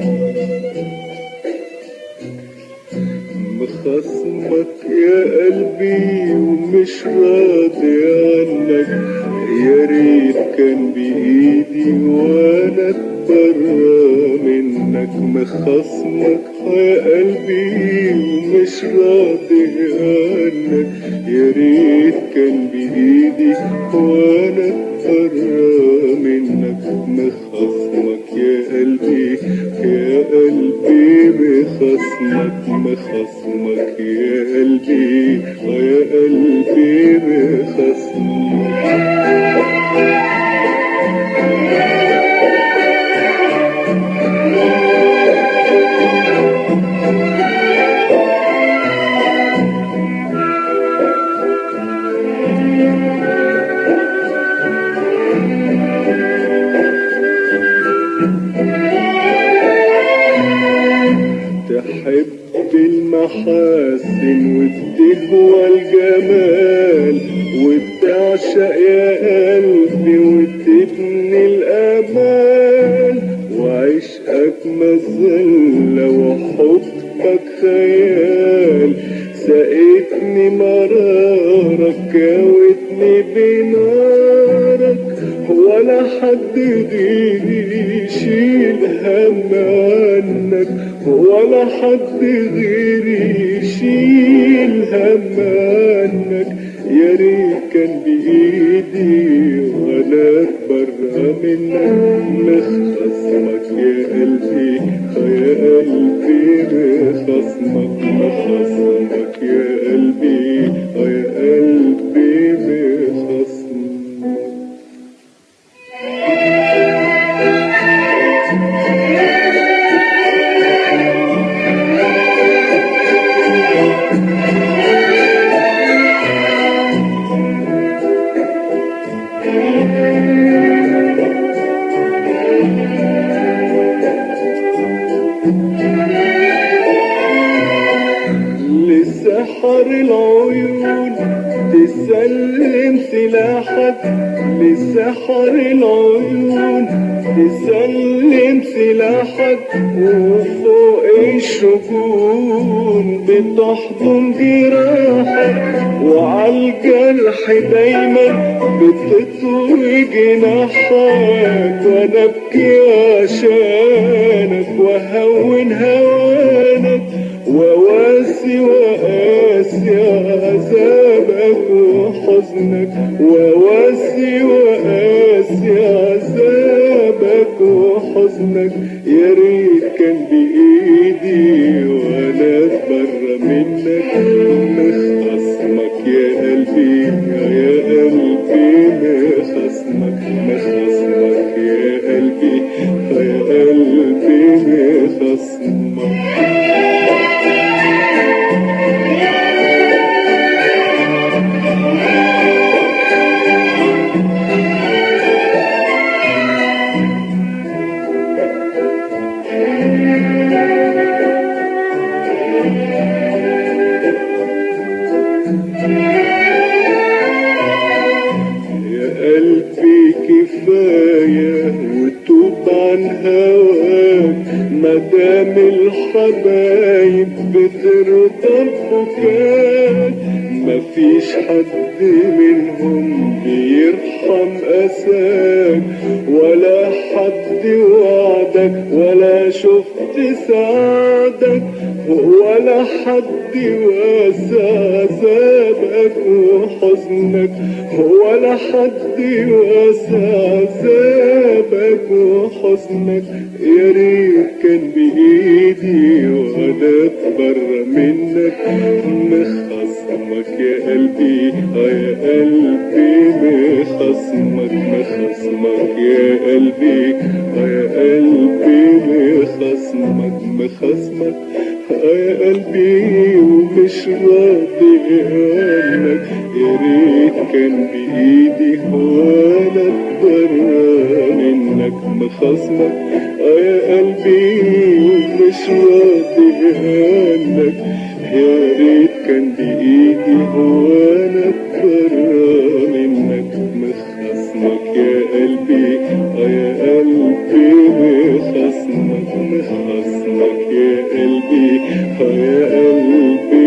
مخصمك يا قلبي ومش راضي عنك يا ريت كان بإيدي وانا اتبرى منك مخصمك يا قلبي ومش راضي عنك يا ريت كان بإيدي وانا اتبرى منك مخصمك يا قلبي يا قلبي مخصمك مخصمك يا قلبي يا قلبي مخصمك تحب المحاسن وتهوى الجمال وتعشق يا قلبي وتبني الأمان وعشقك مذلة وحبك خيال سقيتني مرارك كاوتني بنارك ولا حد غيري يشيل هم عنك ولا حد غيري يشيل هم عنك يا ريت كان بإيدي ولا اتبرى منك مخصمك يا قلبي يا قلبي مخصمك مخصمك يا قلبي يا قلبي مخصمك لسحر العيون تسلم سلاحك لسحر العيون تسلم سلاحك وفوق الشجون بتحضن جراحك وعالجرح دايما بتطوي جناحك وانا ابكي عشانك وهون هوانك وواسي وقاسي عذابك وحزنك وواسي وقاسي عذابك وحزنك يا ريت كان بإيدي وانا اتبرى منك مخصمك يا قلبي يا قلبي مخصمك مخصمك يا قلبي يا قلبي مخصمك يا قلبي كفاية وتوب عن هواك مدام الحبايب بترضى ببكاك مفيش حد منهم بيرحم أساك ولا حد وعدك ولا شفت سعدك ولا حد واسع عذابك وحزنك ولا حد واسع عذابك وحزنك يا ريت كان بإيدي وأنا أتبرى منك مخصمك يا قلبي آه يا قلبي مخصمك مخصمك يا قلبي آه يا قلبي مخصمك مخصمك آه يا قلبي ومش راضي عنك يا ريت كان بإيدي وانا اتبرى منك مخصمك آه يا قلبي ومش راضي عنك يا ريت كان بإيدي وانا اتبرى منك مخصمك يا قلبي آه يا قلبي مخصمك خصمك يا قلبي اه يا قلبي